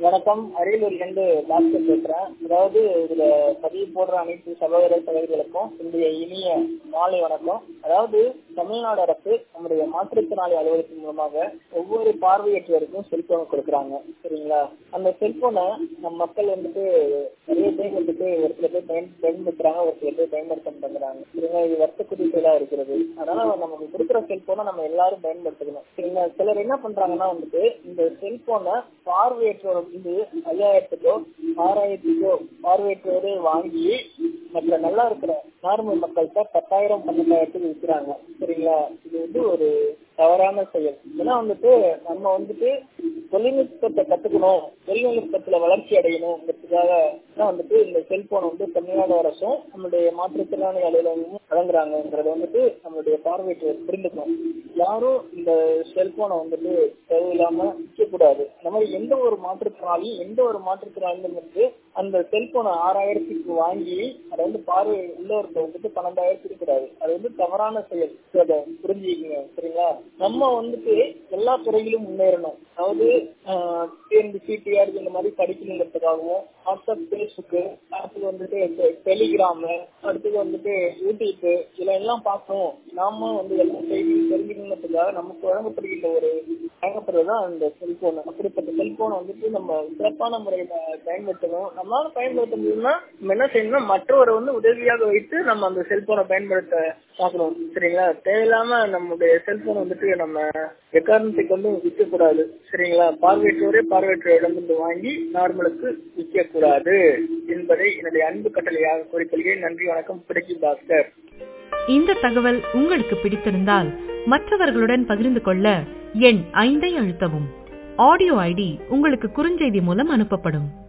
வணக்கம் அரியலூர்ல இருந்து டாக்டர் பேசுறேன் அதாவது இதுல பதிவு போடுற அனைத்து சகோதர சகோதரிகளுக்கும் இன்றைய இனிய மாலை வணக்கம் அதாவது தமிழ்நாடு அரசு நம்முடைய மாற்றுத்திறனாளி அலுவலகத்தின் மூலமாக ஒவ்வொரு பார்வையற்றவருக்கும் செல்போன் கொடுக்குறாங்க சரிங்களா அந்த செல்போனை நம்ம மக்கள் வந்துட்டு நிறைய பேர் வந்துட்டு ஒரு சில பேர் பயன் பயன்படுத்துறாங்க ஒரு சில பேர் பயன்படுத்த மாட்டேங்கிறாங்க சரிங்களா இது வருத்தக்குரிய செயலா இருக்கிறது அதனால நமக்கு கொடுக்குற செல்போனை நம்ம எல்லாரும் பயன்படுத்திக்கணும் சரிங்களா சிலர் என்ன பண்றாங்கன்னா வந்துட்டு இந்த செல்போனை பார்வையற்றவர் வந்து ஐயாயிரத்துக்கோ ஆறாயிரத்துக்கோ பார்வையற்றவரே வாங்கி மற்ற நல்லா இருக்கிற நார்மல் மக்கள்கிட்ட பத்தாயிரம் பன்னெண்டாயிரத்துக்கு விற்கிறாங்க சரிங்களா இது வந்து ஒரு தவறான செயல் ஏன்னா வந்துட்டு நம்ம வந்துட்டு தொழில்நுட்பத்தை கத்துக்கணும் தொழில்நுட்பத்துல வளர்ச்சி அடையணுங்கிறதுக்காக தான் வந்துட்டு இந்த செல்போன் வந்து தமிழ்நாடு அரசும் நம்மளுடைய மாற்றுத்திறனாளி அலுவலகமும் வழங்குறாங்கிறத வந்துட்டு நம்மளுடைய பார்வையற்றவர் புரிந்துக்கணும் யாரும் இந்த செல்போனை வந்துட்டு தேவையில்லாம விற்கக்கூடாது அந்த மாதிரி எந்த ஒரு மாற்றுத்திறனாளியும் எந்த ஒரு மாற்றுத்திறனாளியும் வந்து அந்த செல்போனை ஆறாயிரத்துக்கு வாங்கி அதை வந்து பார்வை உள்ளவர்கிட்ட வந்துட்டு பன்னெண்டாயிரத்துக்கு கூடாது அது வந்து தவறான செயல் அதை புரிஞ்சுக்கங்க சரிங்களா நம்ம வந்துட்டு எல்லா துறையிலும் முன்னேறணும் அதாவது டிஎன்பிசி டிஆர்பி இந்த மாதிரி படிக்கணுங்கிறதுக்காகவும் வாட்ஸ்அப் பேஸ்புக்கு அடுத்தது வந்துட்டு டெலிகிராம் அடுத்தது வந்துட்டு யூடியூப் இதுல எல்லாம் பார்க்கணும் நாம வந்து எல்லா செய்தியும் தெரிஞ்சுக்கணுங்கிறதுக்காக நமக்கு வழங்கப்படுகின்ற ஒரு வழங்கப்படுறது தான் அந்த செல்போன் அப்படிப்பட்ட செல்போனை வந்துட்டு நம்ம சிறப்பான முறையில பயன்படுத்தணும் நம்மளால பயன்படுத்த முடியும்னா நம்ம என்ன செய்யணும்னா மற்றவரை வந்து உதவியாக வைத்து நம்ம அந்த செல்போனை பயன்படுத்த பார்க்கணும் சரிங்களா தேவையில்லாம நம்முடைய செல்போன் வந்துட்டு நம்ம எக்காரணத்தை கொண்டு விற்க கூடாது சரிங்களா பார்வையற்றோரே பார்வையற்றோரிடமிருந்து வாங்கி நார்மலுக்கு விற்க கூடாது என்பதை என்னுடைய அன்பு கட்டளையாக கூறிக்கொள்கிறேன் நன்றி வணக்கம் பிடிக்கி பாஸ்கர் இந்த தகவல் உங்களுக்கு பிடித்திருந்தால் மற்றவர்களுடன் பகிர்ந்து கொள்ள எண் ஐந்தை அழுத்தவும் ஆடியோ ஐடி உங்களுக்கு குறுஞ்செய்தி மூலம் அனுப்பப்படும்